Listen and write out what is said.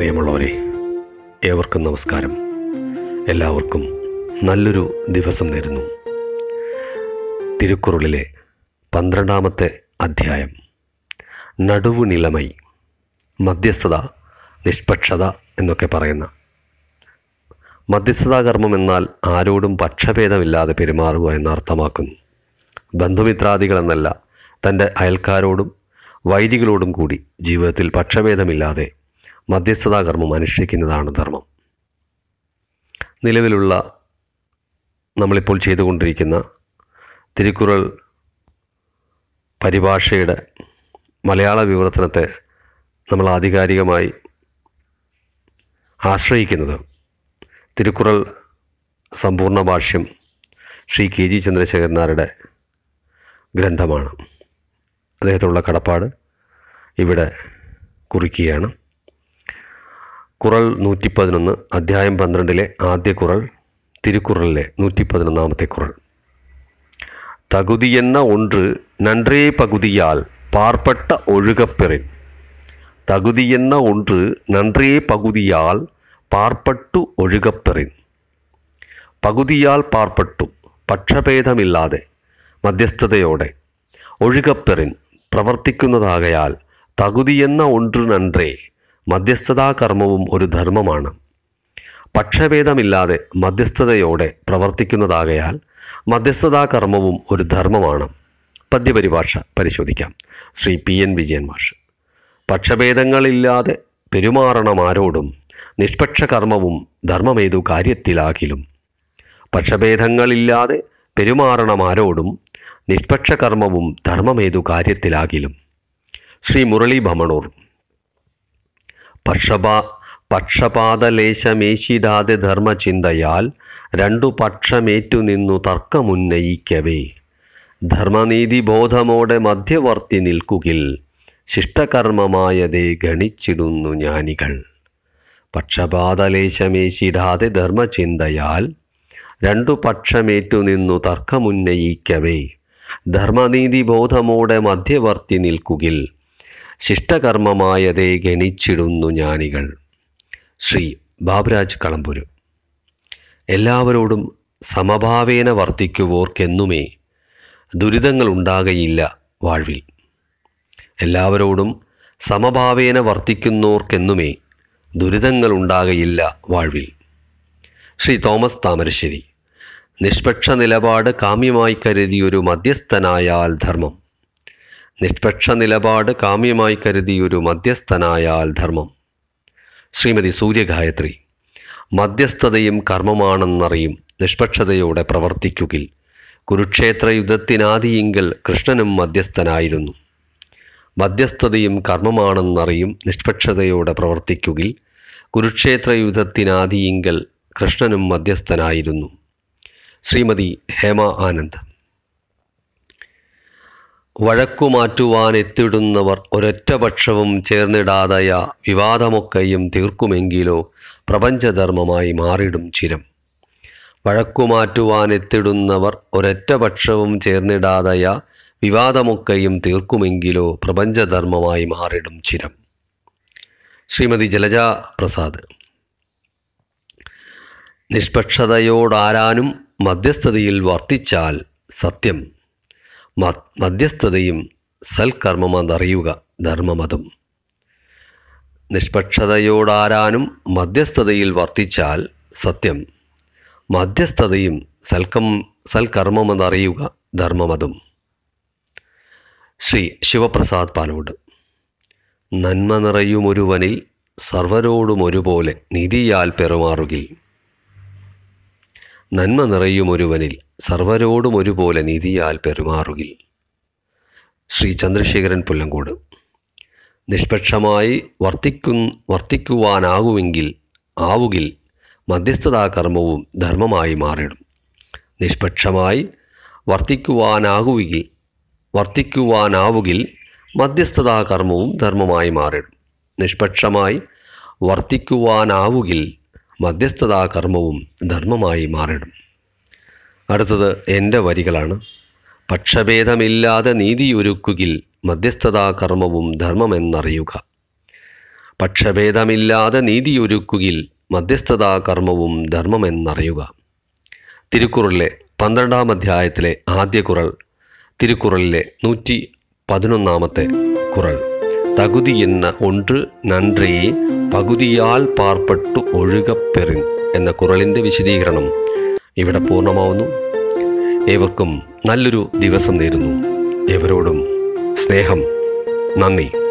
പ്രിയമുള്ളവരെ ഏവർക്കും നമസ്കാരം എല്ലാവർക്കും നല്ലൊരു ദിവസം നേരുന്നു തിരുക്കുറളിലെ പന്ത്രണ്ടാമത്തെ അധ്യായം നടുവുനിലമൈ മധ്യസ്ഥത നിഷ്പക്ഷത എന്നൊക്കെ പറയുന്ന മധ്യസ്ഥതാകർമ്മം എന്നാൽ ആരോടും പക്ഷഭേദമില്ലാതെ പെരുമാറുക എന്നർത്ഥമാക്കുന്നു ബന്ധുമിത്രാദികൾ എന്നല്ല തൻ്റെ അയൽക്കാരോടും വൈദികളോടും കൂടി ജീവിതത്തിൽ പക്ഷഭേദമില്ലാതെ മധ്യസ്ഥതാകർമ്മം അനുഷ്ഠിക്കുന്നതാണ് ധർമ്മം നിലവിലുള്ള നമ്മളിപ്പോൾ ചെയ്തുകൊണ്ടിരിക്കുന്ന തിരുക്കുറൾ പരിഭാഷയുടെ മലയാള വിവർത്തനത്തെ നമ്മൾ ആധികാരികമായി ആശ്രയിക്കുന്നത് തിരുക്കുറൾ സമ്പൂർണ്ണ ഭാഷ്യം ശ്രീ കെ ജി ചന്ദ്രശേഖരനാരുടെ ഗ്രന്ഥമാണ് അദ്ദേഹത്തിനുള്ള കടപ്പാട് ഇവിടെ കുറിക്കുകയാണ് കുറൾ നൂറ്റി പതിനൊന്ന് അധ്യായം പന്ത്രണ്ടിലെ ആദ്യ കുറൾ തിരുക്കുറളിലെ നൂറ്റി പതിനൊന്നാമത്തെ കുറൾ തകുതിയെന്ന ഒன்று നன்றേ പകുതിയാൽ പാർപ്പെട്ട ഒഴുകപ്പെറിൻ തകുതിയെന്ന ഒன்று നன்றേ പകുതിയാൽ പാർപ്പെട്ടു ഒഴുകപ്പെറിൻ പകുതിയാൽ പാർപ്പെട്ടു പക്ഷഭേദമില്ലാതെ മധ്യസ്ഥതയോടെ ഒഴുകപ്പെറിൻ പ്രവർത്തിക്കുന്നതാകയാൽ തകുതിയെന്ന ഒன்று നன்றേ മധ്യസ്ഥതാകർമ്മവും ഒരു ധർമ്മമാണ് പക്ഷഭേദമില്ലാതെ മധ്യസ്ഥതയോടെ പ്രവർത്തിക്കുന്നതാകയാൽ മധ്യസ്ഥതാകർമ്മവും ഒരു ധർമ്മമാണ് പദ്യപരിഭാഷ പരിശോധിക്കാം ശ്രീ പി എൻ വിജയൻ മാഷ് പക്ഷഭേദങ്ങളില്ലാതെ പെരുമാറണം ആരോടും നിഷ്പക്ഷ കർമ്മവും ധർമ്മമേതു കാര്യത്തിലാകിലും പക്ഷഭേദങ്ങളില്ലാതെ പെരുമാറണം ആരോടും നിഷ്പക്ഷ കർമ്മവും ധർമ്മമേതു കാര്യത്തിലാകിലും ശ്രീ മുരളി ഭമണൂർ പക്ഷപാ പക്ഷപാതലേശമേശിടാതെ ധർമ്മചിന്തയാൽ രണ്ടു പക്ഷമേറ്റു നിന്നു തർക്കമുന്നയിക്കവേ ധർമ്മനീതി ബോധമോടെ മധ്യവർത്തി നിൽക്കുകിൽ ശിഷ്ടകർമ്മമായതേ ഗണിച്ചിടുന്നു ജ്ഞാനികൾ പക്ഷപാതലേശമേശിടാതെ ധർമ്മചിന്തയാൽ രണ്ടു പക്ഷമേറ്റു നിന്നു തർക്കമുന്നയിക്കവേ ധർമ്മനീതി ബോധമോടെ മധ്യവർത്തി നിൽക്കുകിൽ ശിഷ്ടകർമ്മമായതേ ഗണിച്ചിടുന്നു ജ്ഞാനികൾ ശ്രീ ബാബുരാജ് കളമ്പുരു എല്ലാവരോടും സമഭാവേന വർത്തിക്കുവോർക്കെന്നുമേ ദുരിതങ്ങളുണ്ടാകയില്ല വാഴ്വിൽ എല്ലാവരോടും സമഭാവേന വർത്തിക്കുന്നോർക്കെന്നുമേ ദുരിതങ്ങളുണ്ടാകയില്ല വാഴ്വിൽ ശ്രീ തോമസ് താമരശ്ശേരി നിഷ്പക്ഷ നിലപാട് കാമ്യമായി കരുതിയൊരു മധ്യസ്ഥനായാൽ ധർമ്മം നിഷ്പക്ഷ നിലപാട് കാമ്യമായി കരുതിയൊരു മധ്യസ്ഥനായാൽ ധർമ്മം ശ്രീമതി സൂര്യഗായത്രി മധ്യസ്ഥതയും കർമ്മമാണെന്നറിയും നിഷ്പക്ഷതയോടെ പ്രവർത്തിക്കുകിൽ കുരുക്ഷേത്ര യുദ്ധത്തിനാദിയിങ്കൽ കൃഷ്ണനും മധ്യസ്ഥനായിരുന്നു മധ്യസ്ഥതയും കർമ്മമാണെന്നറിയും നിഷ്പക്ഷതയോടെ പ്രവർത്തിക്കുകിൽ കുരുക്ഷേത്ര യുദ്ധത്തിനാദിയിങ്കൽ കൃഷ്ണനും മധ്യസ്ഥനായിരുന്നു ശ്രീമതി ഹേമ ആനന്ദ് വഴക്കുമാറ്റുവാനെത്തിടുന്നവർ ഒരൊറ്റപക്ഷവും ചേർന്നിടാതയ വിവാദമൊക്കെയും തീർക്കുമെങ്കിലോ പ്രപഞ്ചധർമ്മമായി മാറിടും ചിരം വഴക്കുമാറ്റുവാനെത്തിടുന്നവർ ഒരൊറ്റപക്ഷവും ചേർന്നിടാതയ വിവാദമൊക്കെയും തീർക്കുമെങ്കിലോ പ്രപഞ്ചധർമ്മമായി മാറിടും ചിരം ശ്രീമതി ജലജ പ്രസാദ് നിഷ്പക്ഷതയോടാരാനും മധ്യസ്ഥതയിൽ വർത്തിച്ചാൽ സത്യം മധ്യസ്ഥതയും സൽക്കർമ്മമതറിയുക ധർമ്മമതും നിഷ്പക്ഷതയോടാരാനും മധ്യസ്ഥതയിൽ വർത്തിച്ചാൽ സത്യം മധ്യസ്ഥതയും സൽക്കം സൽക്കർമ്മമതറിയുക ധർമ്മമതും ശ്രീ ശിവപ്രസാദ് പാലോട് നന്മ നിറയുമൊരുവനിൽ സർവരോടും ഒരുപോലെ നിധിയാൽ പെറുമാറുകിൽ നന്മ നിറയുമൊരുവനിൽ സർവരോടും ഒരുപോലെ നീതിയാൽ പെരുമാറുകിൽ ശ്രീ ചന്ദ്രശേഖരൻ പുല്ലങ്കോട് നിഷ്പക്ഷമായി വർത്തിക്കു വർത്തിക്കുവാനാകുമെങ്കിൽ ആവുകിൽ മധ്യസ്ഥതാകർമ്മവും ധർമ്മമായി മാറിടും നിഷ്പക്ഷമായി വർത്തിക്കുവാനാകുമെങ്കിൽ വർത്തിക്കുവാനാവുകിൽ മധ്യസ്ഥതാകർമ്മവും ധർമ്മമായി മാറിടും നിഷ്പക്ഷമായി വർത്തിക്കുവാനാവുകിൽ മധ്യസ്ഥതാകർമ്മവും ധർമ്മമായി മാറിടും അടുത്തത് എൻ്റെ വരികളാണ് പക്ഷഭേദമില്ലാതെ നീതിയൊരുക്കുകിൽ മധ്യസ്ഥതാകർമ്മവും ധർമ്മമെന്നറിയുക പക്ഷഭേദമില്ലാതെ നീതിയൊരുക്കുകിൽ മധ്യസ്ഥതാ കർമ്മവും ധർമ്മമെന്നറിയുക തിരുക്കുറളിലെ പന്ത്രണ്ടാം അധ്യായത്തിലെ ആദ്യ കുറൾ തിരുക്കുറളിലെ നൂറ്റി പതിനൊന്നാമത്തെ കുറൾ തകുതി എന്ന ഒன்று നன்றേ പകുതിയാൽ പാർപ്പെട്ടു ഒഴുകപ്പെറിൻ എന്ന കുറളിൻ്റെ വിശദീകരണം ഇവിടെ പൂർണ്ണമാവുന്നു ഏവർക്കും നല്ലൊരു ദിവസം നേരുന്നു ഏവരോടും സ്നേഹം നന്ദി